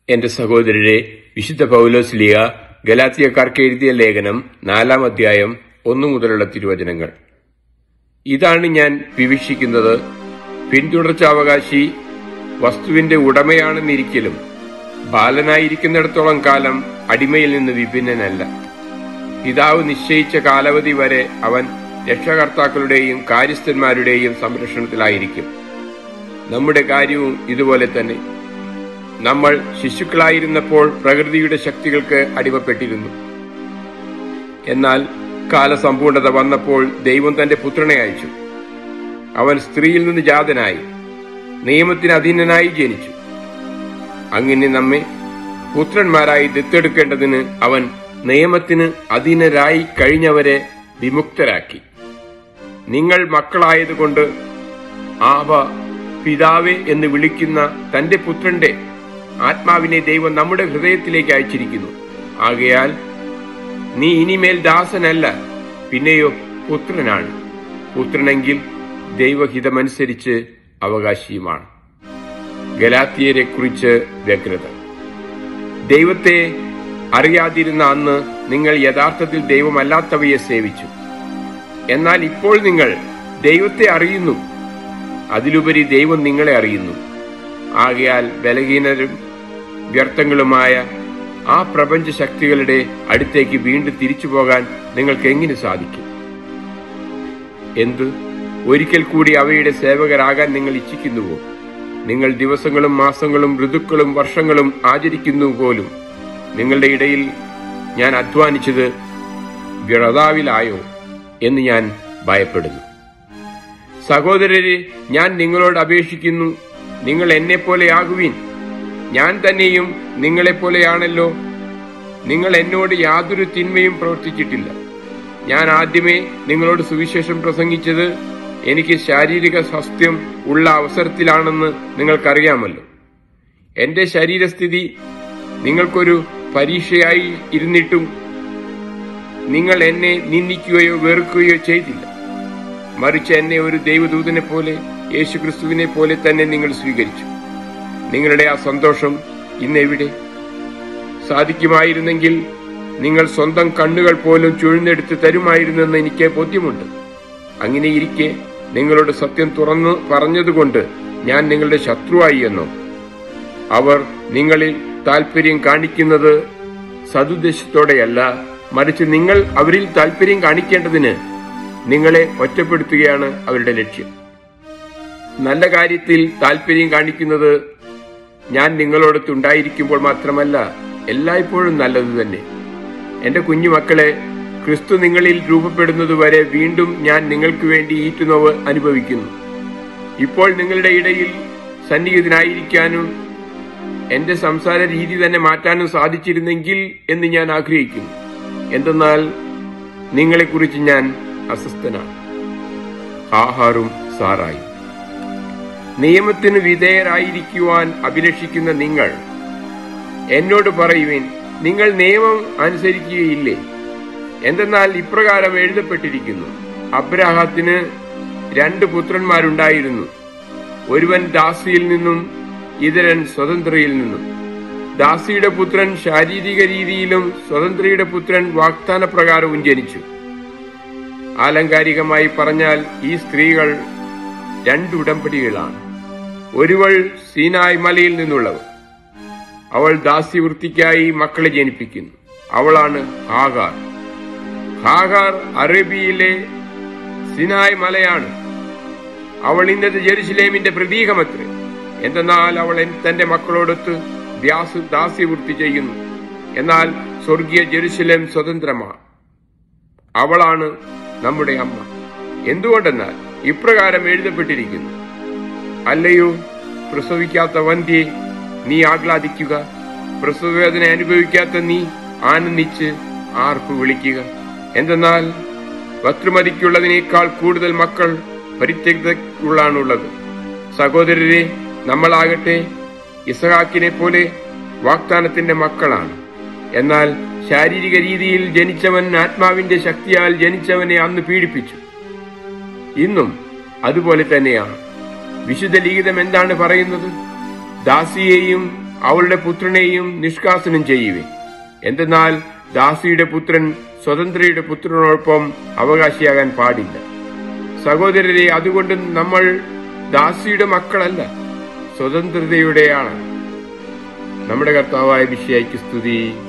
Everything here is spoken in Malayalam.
എന്റെ സഹോദരരെ വിശുദ്ധ പൗലോസ്ലിയ ഗലാത്തിയക്കാർക്ക് എഴുതിയ ലേഖനം നാലാം അധ്യായം ഒന്നു മുതലുള്ള തിരുവചനങ്ങൾ ഇതാണ് ഞാൻ വിവക്ഷിക്കുന്നത് പിന്തുടർച്ചാവകാശി വസ്തുവിന്റെ ഉടമയാണെന്നിരിക്കലും ബാലനായിരിക്കുന്നിടത്തോളം കാലം അടിമയിൽ നിന്ന് വിഭിന്നനല്ല പിതാവ് നിശ്ചയിച്ച കാലാവധി വരെ അവൻ രക്ഷകർത്താക്കളുടെയും കാര്യസ്ഥന്മാരുടെയും സംരക്ഷണത്തിലായിരിക്കും നമ്മുടെ കാര്യവും ഇതുപോലെ തന്നെ നമ്മൾ ശിശുക്കളായിരുന്നപ്പോൾ പ്രകൃതിയുടെ ശക്തികൾക്ക് അടിമപ്പെട്ടിരുന്നു എന്നാൽ കാലസമ്പൂർണത വന്നപ്പോൾ ദൈവം തന്റെ പുത്രനെ അയച്ചു അവൻ സ്ത്രീയിൽ നിന്ന് ജാതനായി നിയമത്തിന് അധീനനായി ജനിച്ചു അങ്ങനെ നമ്മെ പുത്രന്മാരായി ദത്തെടുക്കേണ്ടതിന് അവൻ നിയമത്തിന് അധീനരായി കഴിഞ്ഞവരെ വിമുക്തരാക്കി നിങ്ങൾ മക്കളായതുകൊണ്ട് ആവ പിതാവേ എന്ന് വിളിക്കുന്ന തന്റെ പുത്രന്റെ ആത്മാവിനെ ദൈവം നമ്മുടെ ഹൃദയത്തിലേക്ക് അയച്ചിരിക്കുന്നു ആകയാൽ നീ ഇനിമേൽ ദാസനല്ല പിന്നെയോ പുത്രനാണ് പുത്രനെങ്കിൽ ദൈവഹിതമനുസരിച്ച് അവകാശിയുമാണ് ഗലാത്തിയരെ കുറിച്ച് വ്യഗ്രത ദൈവത്തെ അറിയാതിരുന്ന അന്ന് നിങ്ങൾ യഥാർത്ഥത്തിൽ ദൈവമല്ലാത്തവയെ സേവിച്ചു എന്നാൽ ഇപ്പോൾ നിങ്ങൾ ദൈവത്തെ അറിയുന്നു അതിലുപരി ദൈവം നിങ്ങളെ അറിയുന്നു ആകയാൽ ബലഹീനരും വ്യർത്ഥങ്ങളുമായ ആ പ്രപഞ്ച ശക്തികളുടെ അടുത്തേക്ക് വീണ്ടും തിരിച്ചു പോകാൻ നിങ്ങൾക്ക് എങ്ങനെ സാധിക്കും എന്ത് ഒരിക്കൽ കൂടി അവയുടെ സേവകരാകാൻ നിങ്ങൾ ഇച്ഛിക്കുന്നുവോ നിങ്ങൾ ദിവസങ്ങളും മാസങ്ങളും ഋതുക്കളും വർഷങ്ങളും ആചരിക്കുന്നു പോലും നിങ്ങളുടെ ഇടയിൽ ഞാൻ അധ്വാനിച്ചത് വ്രതാവിലായോ എന്ന് ഞാൻ ഭയപ്പെടുന്നു സഹോദരരെ ഞാൻ നിങ്ങളോട് അപേക്ഷിക്കുന്നു നിങ്ങൾ എന്നെപ്പോലെയാകുവിൻ ഞാൻ തന്നെയും നിങ്ങളെപ്പോലെയാണല്ലോ നിങ്ങൾ എന്നോട് യാതൊരു തിന്മയും പ്രവർത്തിച്ചിട്ടില്ല ഞാൻ ആദ്യമേ നിങ്ങളോട് സുവിശേഷം പ്രസംഗിച്ചത് എനിക്ക് ശാരീരിക സ്വാസ്ഥ്യം ഉള്ള അവസരത്തിലാണെന്ന് നിങ്ങൾക്കറിയാമല്ലോ എന്റെ ശരീരസ്ഥിതി നിങ്ങൾക്കൊരു പരീക്ഷയായി ഇരുന്നിട്ടും നിങ്ങൾ എന്നെ നിന്ദിക്കുകയോ വെറുക്കുകയോ ചെയ്തില്ല മറിച്ച് എന്നെ ഒരു ദൈവദൂതനെ പോലെ യേശുക്രിസ്തുവിനെ പോലെ തന്നെ നിങ്ങൾ സ്വീകരിച്ചു നിങ്ങളുടെ ആ സന്തോഷം ഇന്നെവിടെ സാധിക്കുമായിരുന്നെങ്കിൽ നിങ്ങൾ സ്വന്തം കണ്ണുകൾ പോലും ചുഴന്നെടുത്ത് തരുമായിരുന്നെന്ന് എനിക്ക് ബോധ്യമുണ്ട് അങ്ങനെ ഇരിക്കെ നിങ്ങളോട് സത്യം തുറന്നു പറഞ്ഞതുകൊണ്ട് ഞാൻ നിങ്ങളുടെ ശത്രുവായി എന്നോ അവർ നിങ്ങളിൽ താല്പര്യം കാണിക്കുന്നത് സതുദ്ദേശത്തോടെയല്ല മറിച്ച് നിങ്ങൾ അവരിൽ താല്പര്യം കാണിക്കേണ്ടതിന് നിങ്ങളെ ഒറ്റപ്പെടുത്തുകയാണ് അവരുടെ ലക്ഷ്യം നല്ല കാര്യത്തിൽ താല്പര്യം കാണിക്കുന്നത് ഞാൻ നിങ്ങളോടൊത്തുണ്ടായിരിക്കുമ്പോൾ മാത്രമല്ല എല്ലായ്പ്പോഴും നല്ലത് തന്നെ എന്റെ കുഞ്ഞുമക്കളെ ക്രിസ്തു നിങ്ങളിൽ രൂപപ്പെടുന്നതുവരെ വീണ്ടും ഞാൻ നിങ്ങൾക്ക് വേണ്ടി ഈറ്റുനോവ് അനുഭവിക്കുന്നു ഇപ്പോൾ നിങ്ങളുടെ ഇടയിൽ സന്നിഹിതനായിരിക്കാനും എന്റെ സംസാര രീതി തന്നെ മാറ്റാനും സാധിച്ചിരുന്നെങ്കിൽ എന്ന് ഞാൻ ആഗ്രഹിക്കുന്നു എന്തെന്നാൽ നിങ്ങളെക്കുറിച്ച് ഞാൻ അസ്വസ്ഥനാണ് ആഹാറും സാറായി നിയമത്തിന് വിധേയരായിരിക്കുവാൻ അഭിലഷിക്കുന്ന നിങ്ങൾ എന്നോട് പറയുവിൻ നിങ്ങൾ നിയമം അനുസരിക്കുകയില്ലേ എന്തെന്നാൽ ഇപ്രകാരം എഴുതപ്പെട്ടിരിക്കുന്നു അബ്രാഹത്തിന് രണ്ട് പുത്രന്മാരുണ്ടായിരുന്നു ഒരുവൻ ദാസിയിൽ നിന്നും ഇതരൻ സ്വതന്ത്രയിൽ നിന്നും ദാസിയുടെ പുത്രൻ ശാരീരിക രീതിയിലും സ്വതന്ത്രയുടെ പുത്രൻ വാഗ്ദാന പ്രകാരവും ജനിച്ചു ആലങ്കാരികമായി പറഞ്ഞാൽ ഈ സ്ത്രീകൾ രണ്ട് ഉടമ്പടികളാണ് ഒരുവൾ സീനായ് മലയിൽ നിന്നുള്ളവർ അവൾ ദാസ്യവൃത്തിക്കായി മക്കളെ ജനിപ്പിക്കുന്നു അവളാണ് ഹാഗാർ ഹാഗാർ അറേബ്യയിലെ സിനായ് മലയാണ് അവൾ ഇന്നത്തെ ജെറുസലേമിന്റെ പ്രതീകമത്രേ എന്തെന്നാൽ അവൾ എൻ- തന്റെ മക്കളോടൊത്ത് വ്യാസ് ദാസ്യവൃത്തി ചെയ്യുന്നു എന്നാൽ സ്വർഗീയ ജെറുസലേം സ്വതന്ത്രമാണ് അവളാണ് നമ്മുടെ അമ്മ എന്തുകൊണ്ടെന്നാൽ ഇപ്രകാരം എഴുതപ്പെട്ടിരിക്കുന്നു അല്ലയോ പ്രസവിക്കാത്ത വന്ധ്യെ നീ ആഹ്ലാദിക്കുക പ്രസവവേദന അനുഭവിക്കാത്ത നീ ആനന്ദിച്ച് ആർപ്പ് വിളിക്കുക എന്തെന്നാൽ വക്രമതിക്കുള്ളതിനേക്കാൾ കൂടുതൽ മക്കൾ പരിത്യക്തക്കുള്ളാണുള്ളത് സഹോദരരെ നമ്മളാകട്ടെ ഇസഹാക്കിനെ പോലെ വാഗ്ദാനത്തിന്റെ മക്കളാണ് എന്നാൽ ശാരീരിക രീതിയിൽ ജനിച്ചവൻ ആത്മാവിന്റെ ശക്തിയാൽ ജനിച്ചവനെ അന്ന് പീഡിപ്പിച്ചു ഇന്നും അതുപോലെ തന്നെയാണ് വിശുദ്ധ ലിഖിതം എന്താണ് പറയുന്നത് ദാസിയെയും അവളുടെ പുത്രനെയും നിഷ്കാസനം ചെയ്യുവേ എന്തെന്നാൽ ദാസിയുടെ പുത്രൻ സ്വതന്ത്രയുടെ പുത്രനോടൊപ്പം അവകാശിയാകാൻ പാടില്ല സഹോദരരെ അതുകൊണ്ട് നമ്മൾ ദാസിയുടെ മക്കളല്ല സ്വതന്ത്രതയുടെയാണ് നമ്മുടെ കർത്താവായ വിഷയയ്ക്ക് സ്തുതി